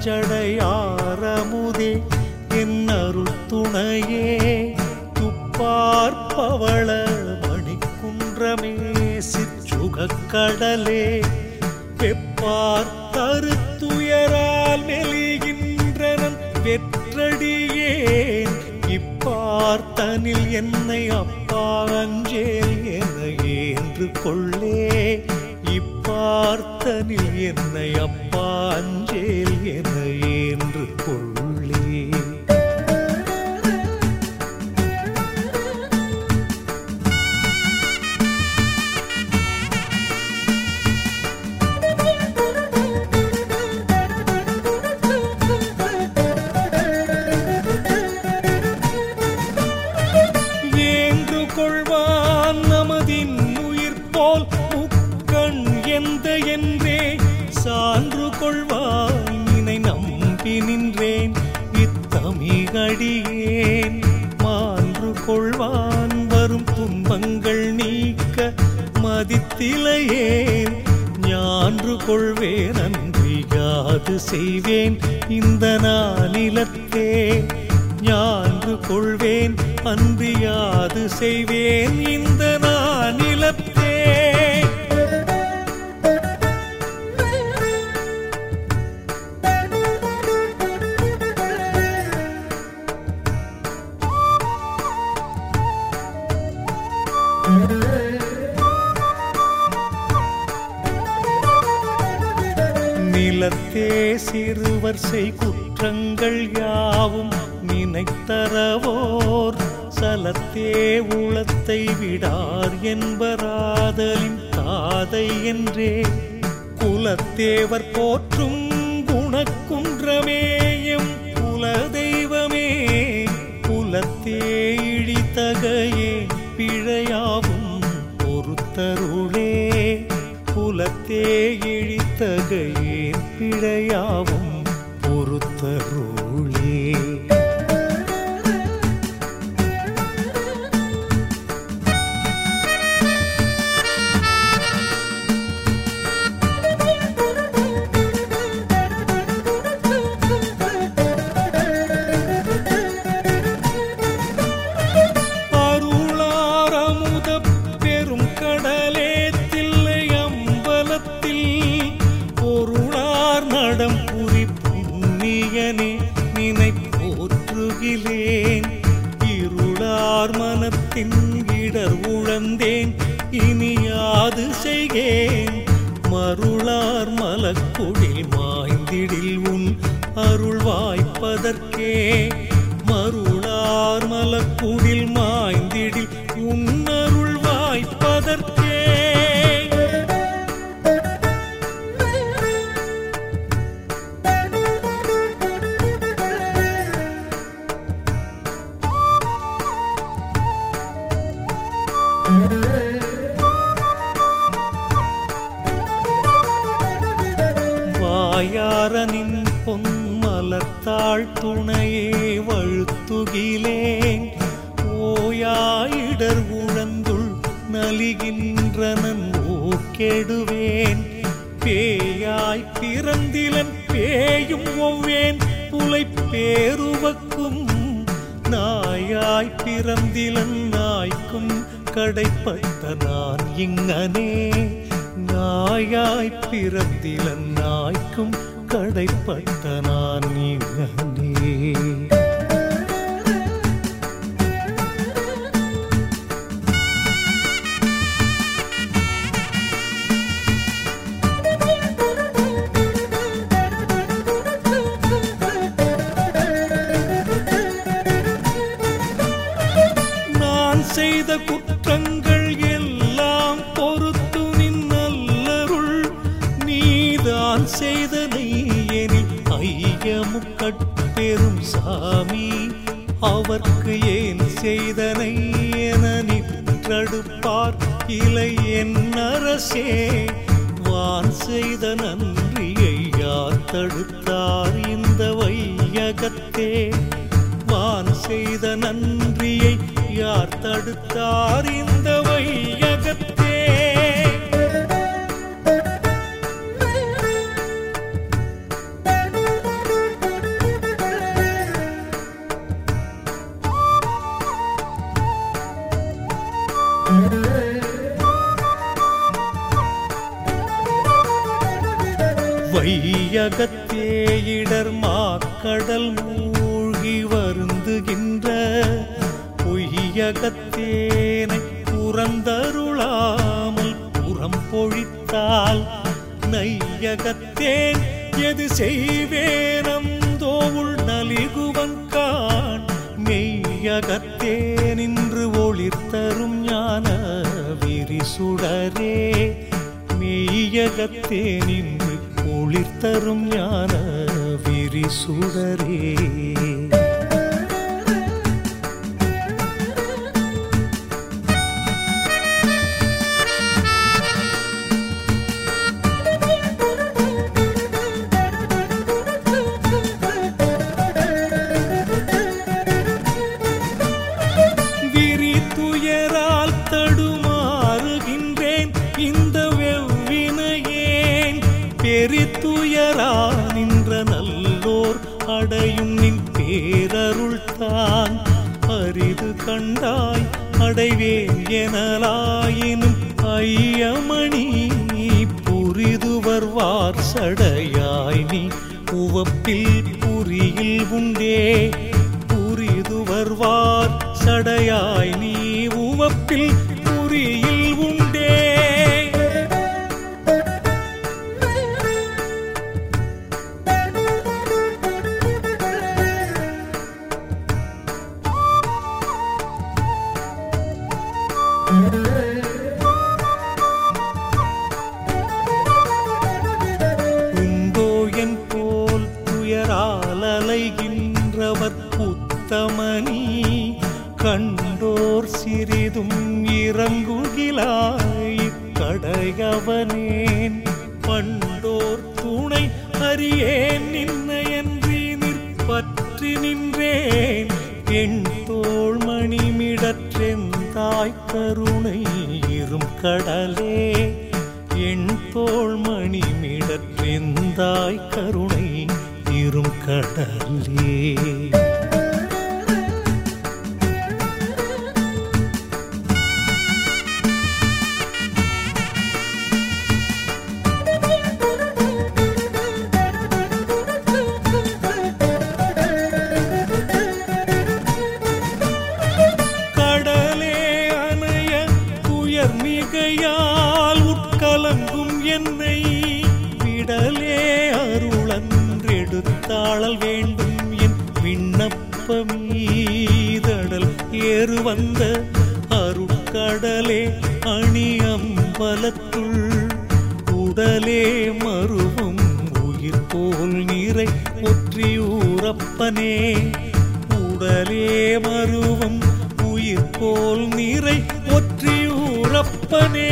திருச்சடையாரமுதே என் அருள் துணையே துப்பார்பவள மணிக்குன்றமே சிற்றுகக் கடலே வெப்பார் தருத்துயரால் மெலிகின்றனன் வெற்றடியேன் இப்பார்த்தனில் என்னை அப்பா அஞ்சேல் என ஏன்று கொள்ளே இப்பார்த்தனில் என்னை அப்பா அஞ்சேல் என ஏன்று கொள்ளே ஏன்று கொள்வான் நமதின் உயிர் போல் முக்கண் எந்த என்றே சான்று கொள்வாய் நினை நம்பி நின்றேன் இத்தமிகடியேன் மான்று கொள்வான் வரும் துன்பங்கள் நீக்க மதித்திலையேன் ஞான்று கொள்வேன் அன்றி யாது செய்வேன் இந்த நாளிலத்தே ஞான்று கொள்வேன் அன்று யாது செய்வேன் இந்த நானிலத்தே நிலத்தே சிறுவர் செய் குற்றங்கள் யாவும் நினைத்தரவோர் சலத்தே உளத்தை விடார் என்பராதலின் தாதை என்றே குலத்தேவர் போற்றும் குணக்குன்றமேயும் குலதெய்வமே குலத்தே இழித்தகையே பிழையாவும் பொறுத்தருளே குலத்தே இழித்தகையே பிழையாவும் பொறுத்தருளே அருளாரமுத பெரும் கடலே தில்லை அம்பலத்தில் பொருளார் நடம் புரி புண்ணியனே நினை போற்றுகிலேன் இருளார் மனத்தின் இடர் உழந்தேன் இனி யாது செய்கேன் மருளார் மலக்குடில் மாய்ந்திடில் உன் அருள் வாய்ப்பதற்கே மருளார் மலக்குடில் மாய்ந்திடில் உன் அருள் வாய்ப்பதற்கே வாயாரனின் பொன் மலர்த்தாள் துணையே வழுத்துகிலேன் ஓயாயிடர் உழந்துள் நலிகின்றனன் ஓக்கெடுவேன் பேயாய் பிறந்திலன் பேயும் ஒவ்வேன் புலை பேருவக்கும் நாயாய் பிறந்திலன் நாய்க்கும் கடைப்பட்ட நான் இங்கனே நாயாய் பிறந்திலன் நாய்க்கும் கடைப்பட்ட நான் இங்கனே நான் செய்த குற்றங்கள் எல்லாம் பொறுத்து நின் நல்லருள் நீதான் செய்தனை எனில் ஐயமுக்கட்பெரும் சாமி அவர்க்கு ஏன் செய்தனை என நின்றடுப்பார் இலை என் அரசே வான் செய்த நன்றியை யார் தடுத்தார் இந்த வையகத்தே வான் செய்த நன்றியை யார் தடுத்தார் இந்த வையகத்தே வையகத்தே இடர் மாக்கடல் மூழ்கி வருந்துகின்ற பொய்யகத்தேனை புறந்தருளாமல் புறம் பொழித்தால் நையகத்தேன் எது செய்வேனந்தோ உள் நலிகுவன் கான் மெய்யகத்தே நின்று ஒளிர்த்தரும் ஞான விரிசுடரே மெய்யகத்தே நின்று ஒளிர்த்தரும் ஞான விரிசுடரே விரி துயரால் தடுமாறுகின்றேன் இந்த வெவ்வினையேன் பெரித்துயரா நின்ற நல்லோர் அடையும் நின் பேரருள் தான் அரிது கண்டாய் அடைவேன் எனலாயினும் ஐயமணி புரிது வருவார் சடையாய் நீ உவப்பில் புரியில் உண்டே புரிது வருவார் சடையாய் நீ உவப்பில் புரியில் உண்டே உண்டோ என் போல் துயரால் அலைகின்றவர் உத்தமனி கண்டோர் சிறிதும் இறங்குகிலாய் கடையவனேன் பண்டோர் துணை அறியேன் நின்னையன்றி நிற்பற்றி நின்றேன் என் தோள் மணிமிடற்றெந்தாய் கருணை இரும் கடலே என் தோள் மணிமிடற்றெந்தாய் கருணை இரும் கடலே கடலே அணைய துயர் மிகையால் உட்கலங்கும் என்னை விடலே அருளன்றெடுத்தாளல் வேண்டும் என் விண்ணப்பமீதடல் ஏறு வந்த அருட்கடலே அணி அம்பலத்துள் உடலே மருவும் உயிர் போல் நீரை ஒற்றியூரப்பனே உடலே மருவும் உயிர் போல் நீரை ஒற்றியூரப்பனே